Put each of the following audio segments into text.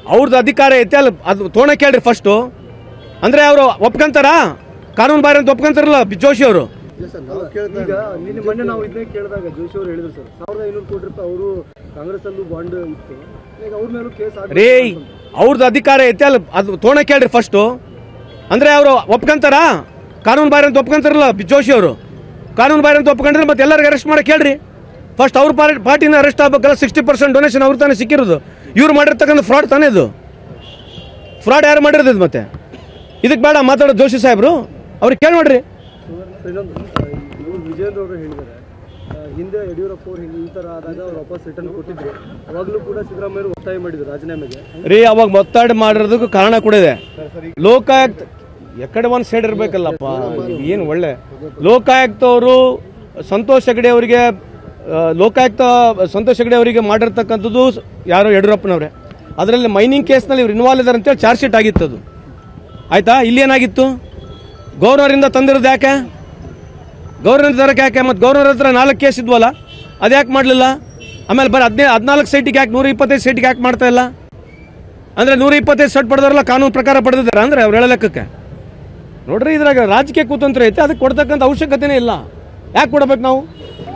ಅವ್ರದ್ದು ಅಧಿಕಾರ ಐತೆ ಅಲ್ಲಿ ಅದು ತೋಣ ಕೇಳ್ರಿ ಫಸ್ಟು ಅಂದರೆ ಅವರು ಒಪ್ಕೊಂತಾರ ಕಾನೂನು ಬಾರಿ ಅಂತ ಒಪ್ಕೊಂತಾರಲ್ಲ ಜೋಶಿ ಅವರು ಈಗ ನಿನ್ನೆ ಮೊನ್ನೆ ನಾವು ಇದನ್ನೇ ಕೇಳಿದಾಗ ಜೋಶಿ ಅವರು ಹೇಳಿದ್ರು ಸರ್ ಸಾವಿರದ ಐನೂರು ಕೋಟಿ ರೂಪಾಯಿ ಅವರು ಕಾಂಗ್ರೆಸ್ ಅಲ್ಲೂ ಬಾಂಡ್ ಇತ್ತು ಈಗ ಅವ್ರ ಮೇಲೂ ಕೇಸ್ ರೀ ಅವ್ರದ್ದು ಅಧಿಕಾರ ಐತೆ ಅಲ್ಲಿ ಅದು ತೋಣ ಕೇಳ್ರಿ ಫಸ್ಟು ಅಂದರೆ ಅವರು ಒಪ್ಕೊಂತಾರ ಕಾನೂನು ಬಾರಿ ಅಂತ ಒಪ್ಕೊಂತಾರಲ್ಲ ಜೋಶಿ ಅವರು ಕಾನೂನು ಬಾರಿ ಅಂತ ಒಪ್ಕೊಂಡ್ರೆ ಮತ್ತೆ ಎಲ್ಲರಿಗೂ ಅರೆಸ್ಟ್ ಮಾಡಕ್ಕೆ ಹೇಳ್ರಿ ಫಸ್ಟ್ ಅವ್ರ ಪಾರ್ಟಿ ಪಾರ್ಟಿನ ಅರೆಸ್ಟ್ ಆಗ್ಬೇಕಲ್ಲ ಸಿಕ್ಸ್ಟಿ ಪರ್ಸೆಂಟ್ ಡೊನೇಷನ್ ಅವ್ರು ತಾನೇ ಸಿಕ್ಕಿರೋದು ಇವ್ರು ಮಾಡಿರ್ತಕ್ಕಂಥ ಫ್ರಾಡ್ ತಾನೇ ಇದು ಫ್ರಾಡ್ ಯಾರು ಮಾಡಿರೋದು ಇದು ಮತ್ತೆ ಇದಕ್ಕೆ ಬೇಡ ಮಾತಾಡೋದು ಜೋಶಿ ಸಾಹೇಬ್ರು ಅವ್ರಿಗೆ ಕೇಳಿ ನೋಡ್ರಿ ಇನ್ನೊಂದು ಆ, ಇವ್ರು ವಿಜೇಂದ್ರ ಅವರು ಹೇಳಿದ್ದಾರೆ ಆ, ಹಿಂದೆ ಯಡಿಯೂರಪ್ಪ ಅವರು ಈ ಥರ ಆದಾಗ ಅವ್ರು ವಾಪಸ್ ರಿಟರ್ನ್ ಕೊಟ್ಟಿದ್ರು ಅವಾಗಲೂ ಕೂಡ ಸಿದ್ದರಾಮಯ್ಯ ಒತ್ತಾಯ ಮಾಡಿದ್ರು ರಾಜೀನಾಮೆಗೆ ರೀ ಅವಾಗ ಒತ್ತಡ ಮಾಡಿರೋದಕ್ಕೂ ಕಾರಣ ಕೂಡ ಇದೆ ಲೋಕಾಯುಕ್ತ ಎಕಡೆ ಒಂದು ಸೈಡ್ ಇರಬೇಕಲ್ಲಪ್ಪ ಏನು ಒಳ್ಳೆ ಲೋಕಾಯುಕ್ತ ಅವರು ಸಂತೋಷ್ ಹೆಗಡೆ ಅವರಿಗೆ ಆ, ಲೋಕಾಯುಕ್ತ ಸಂತೋಷ್ ಹೆಗಡೆ ಅವರಿಗೆ ಮಾಡಿರ್ತಕ್ಕಂಥದ್ದು ಯಾರೋ ಯಡಿಯೂರಪ್ಪನವ್ರೆ ಅದರಲ್ಲಿ ಮೈನಿಂಗ್ ಕೇಸ್ನಲ್ಲಿ ಇವ್ರು ಇನ್ವಾಲ್ವ್ ಇದ್ದಾರೆ ಅಂತೇಳಿ ಚಾರ್ಜ್ ಶೀಟ್ ಆಗಿತ್ತು ಅದು ಆಯ್ತಾ ಇಲ್ಲಿ ಏನಾಗಿತ್ತು ಗೌರ್ನರಿಂದ ತಂದಿರೋದು ಯಾಕೆ ಗೌರ್ನರ್ ತರಕ್ಕೆ ಯಾಕೆ ಮತ್ತು ಗೌರ್ನರ್ ಹತ್ರ ನಾಲ್ಕು ಕೇಸ್ ಇದ್ವಲ್ಲ ಅದು ಯಾಕೆ ಮಾಡಲಿಲ್ಲ ಆಮೇಲೆ ಬರೀ ಹದಿನೈದು ಹದಿನಾಲ್ಕು ಸೈಟಿಗೆ ಯಾಕೆ ನೂರ ಇಪ್ಪತ್ತೈದು ಸೈಟಿಗೆ ಯಾಕೆ ಮಾಡ್ತಾ ಇಲ್ಲ ಅಂದರೆ ನೂರ ಇಪ್ಪತ್ತೈದು ಸೆಟ್ ಪಡೆದಾರಲ್ಲ ಕಾನೂನು ಪ್ರಕಾರ ಪಡೆದಿದ್ದಾರೆ ಅಂದರೆ ಅವ್ರು ಹೇಳೋ ಲೆಕ್ಕಕ್ಕೆ ನೋಡ್ರಿ ಇದ್ರಾಗ ರಾಜಕೀಯ ಕುತಂತ್ರ ಐತೆ ಅದಕ್ಕೆ ಕೊಡ್ತಕ್ಕಂಥ ಅವಶ್ಯಕತೆನೇ ಇಲ್ಲ ಯಾಕೆ ಕೊಡಬೇಕು ನಾವು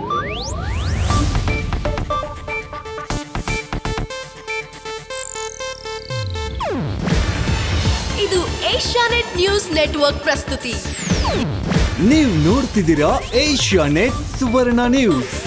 ಇದು ಏಷ್ಯಾನೆಟ್ ನ್ಯೂಸ್ ನೆಟ್ವರ್ಕ್ ಪ್ರಸ್ತುತಿ ನೀವು ನೋಡ್ತಿದ್ದೀರಾ ಏಷ್ಯಾ ನೆಟ್ ಸುವರ್ಣ ನ್ಯೂಸ್